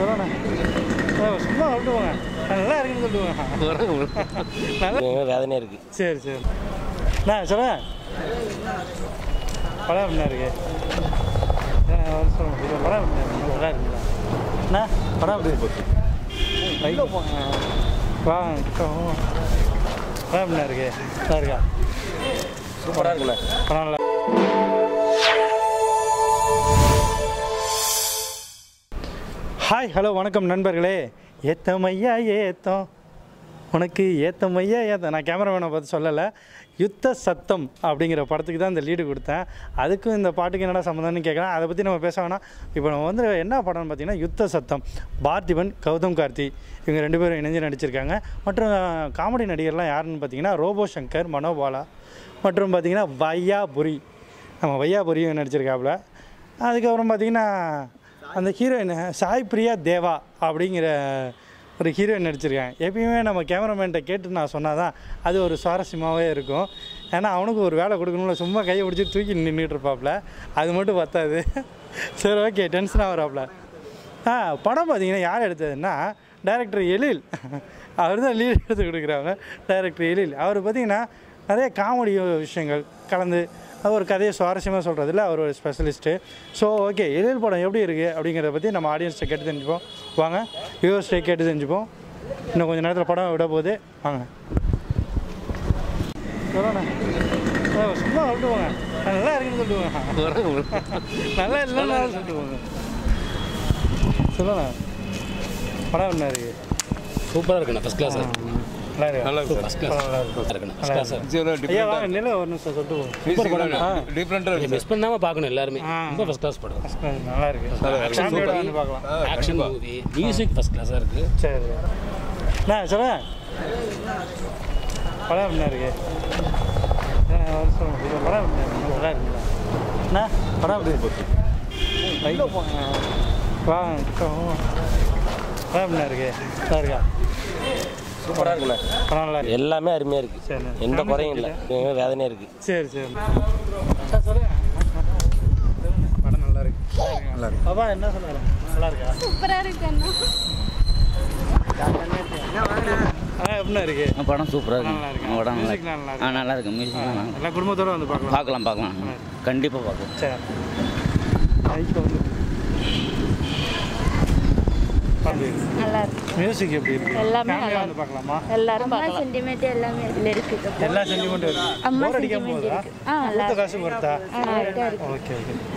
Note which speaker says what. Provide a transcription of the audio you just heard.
Speaker 1: சொல்லண்ணா சும்மா சொல்லிட்டு போங்க நல்லா இருக்குன்னு சொல்லிட்டு போங்க நல்லா
Speaker 2: வேதனையாக இருக்குது
Speaker 1: சரி சரி அண்ணா சொல்லுங்க படம் என்ன இருக்கு ஏன் வருஷம் இது படம் என்ன இருக்கு? நல்லா இருக்குங்களா அண்ணா படம் எப்படி இருக்கு ரைட்டில் போங்க வாங்க கிட்ட வாங்க. படம் என்ன இருக்கு நல்லா இருக்கா
Speaker 2: சூப்பராக இருக்குண்ணே
Speaker 1: படம் நல்லா ஹாய் ஹலோ வணக்கம் நண்பர்களே ஏத்தம் ஐயா ஏத்தம் உனக்கு ஏத்தம் ஐயா ஏத்தம் நான் கேமராமேனை பார்த்து சொல்லலை யுத்த சத்தம் அப்படிங்கிற படத்துக்கு தான் இந்த லீடு கொடுத்தேன் அதுக்கும் இந்த பாட்டுக்கு என்னடா சம்மந்தம்னு கேட்குறேன் அதை பற்றி நம்ம பேச வேணாம் இப்போ நம்ம வந்து என்ன படம்னு பார்த்தீங்கன்னா யுத்த சத்தம் பார்த்திபன் கௌதம் கார்த்தி இவங்க ரெண்டு பேரும் இணைஞ்சு நடிச்சிருக்காங்க மற்றும் காமெடி நடிகர்லாம் யாருன்னு பார்த்தீங்கன்னா ரோபோ சங்கர் மனோபாலா மற்றும் பார்த்தீங்கன்னா வையாபுரி நம்ம வையாபுரியும் நடிச்சிருக்காப்புல அதுக்கப்புறம் பார்த்தீங்கன்னா அந்த ஹீரோயின் சாய் பிரியா தேவா அப்படிங்கிற ஒரு ஹீரோயின் நடிச்சிருக்கேன் எப்பயுமே நம்ம கேமராமேன்ட்ட கேட்டு நான் சொன்னால் தான் அது ஒரு சுவாரஸ்யமாகவே இருக்கும் ஏன்னா அவனுக்கு ஒரு வேலை கொடுக்கணும்ல சும்மா கையை பிடிச்சி தூக்கி நின்றுட்டு இருப்பாப்புல அது மட்டும் பத்தாது சரி ஓகே டென்ஷன் ஆகிறாப்புல ஆ படம் பார்த்தீங்கன்னா யார் எடுத்ததுன்னா டைரக்டர் எழில் அவர் தான் லீட் எடுத்து கொடுக்குறாங்க டைரக்டர் எழில் அவர் பார்த்தீங்கன்னா நிறைய காமெடி விஷயங்கள் கலந்து அவர் ஒரு கதையை சுவாரஸ்யமாக சொல்கிறதுல அவர் ஒரு ஸ்பெஷலிஸ்ட்டு ஸோ ஓகே எழில் படம் எப்படி இருக்குது அப்படிங்கிறத பற்றி நம்ம ஆடியன்ஸ்ட்டை கேட்டு தெரிஞ்சுப்போம் வாங்க வியூவர்ஸ்ட்டை கேட்டு தெரிஞ்சுப்போம் இன்னும் கொஞ்சம் நேரத்தில் படம் விட போகுது வாங்க சொல்லண்ணா ஆ, சும்மா சொல்லிட்டு போங்க நல்லா இருக்குன்னு சொல்லிட்டு போங்க நல்லா இல்லைன்னு சொல்லிட்டு போங்க சொல்லண்ணா படம் என்ன இருக்கு
Speaker 3: சூப்பராக இருக்குண்ணா ஃபஸ்ட் கிளாஸ்
Speaker 1: நல்லா இருக்கு
Speaker 2: நல்லா இருக்கு
Speaker 3: ஃபஸ்ட் கிளாஸ்
Speaker 1: நல்லா இருக்கு
Speaker 3: இருக்குண்ணா ஃபஸ்ட் கிளாஸ்
Speaker 1: ஐயா வாங்க நில ஒரு நிமிஷம் சொல்லிட்டு போங்க
Speaker 3: சூப்பர் படம்
Speaker 1: ஆ
Speaker 2: டிஃப்ரெண்ட்டாக
Speaker 3: மிஸ் பண்ணாமல் பார்க்கணும் எல்லாருமே
Speaker 1: ஆ.
Speaker 3: ரொம்ப ஃபஸ்ட் கிளாஸ் படம்
Speaker 1: நல்லா இருக்கு ஃபேமிலியோட வந்து பார்க்கலாம்
Speaker 3: ஆக்ஷன் மூவி மியூசிக் ஃபஸ்ட் கிளாஸாக இருக்குது
Speaker 1: சரி அண்ணா சொல்லுங்க படம் என்ன இருக்கு ஏன் வருஷம் இது படம் என்ன இருக்கு? நல்லா இருக்குங்களா அண்ணா படம் எப்படி இருக்கு ரைட்டில் போங்க வாங்க கிட்ட வாங்க. படம் என்ன இருக்கு நல்லா இருக்கா
Speaker 2: சூப்பராக இருக்குண்ணே
Speaker 1: படம் நல்லா இருக்கு
Speaker 2: எல்லாமே அருமையாக இருக்குது
Speaker 1: சரிண்ணா
Speaker 2: எந்த குறையும் இல்லை வேதனையாக இருக்குது
Speaker 1: சரி சரி சார் சொல்லுங்க படம் நல்லா இருக்கு நல்லா இருக்கு பாப்பா என்ன சொல்லுங்க நல்லா இருக்கா
Speaker 4: சூப்பரா இருக்கு அண்ணா
Speaker 1: ஆ எப்படிண்ணா இருக்கு
Speaker 5: படம் சூப்பராக
Speaker 1: நல்லா இருக்கு.
Speaker 5: இருக்கும் படம் நல்லா
Speaker 1: Music
Speaker 5: இருக்கு
Speaker 1: நல்லா
Speaker 5: ஆ நல்லா இருக்கு மியூசிக் நல்லா இருக்கு.
Speaker 1: எல்லா குடும்பத்தோட வந்து பார்க்கலாம்
Speaker 5: பார்க்கலாம் பார்க்கலாம் கண்டிப்பாக பார்க்கலாம்
Speaker 1: சரி மைக் வந்து பாட்டு
Speaker 4: நல்லா இருக்கு
Speaker 1: மியூசிக் எப்படி இருக்கு
Speaker 4: எல்லாமே
Speaker 1: Family-ஆ
Speaker 4: நல்லா
Speaker 1: வந்து பார்க்கலாமா
Speaker 4: எல்லாரும் பார்க்கலாம் சென்டிமெண்ட் எல்லாமே இதுல இருக்கு
Speaker 1: எல்லா சென்டிமெண்ட்டும் இருக்கு
Speaker 4: அம்மா
Speaker 1: போர் அடிக்காம
Speaker 4: sentiment
Speaker 1: போகுதா
Speaker 4: இருக்கு. ஆ, நல்லா
Speaker 1: கொடுத்த காசு பொறுத்தா
Speaker 4: ஆ, கரெக்டா இருக்கு
Speaker 1: ஓகே ஓகே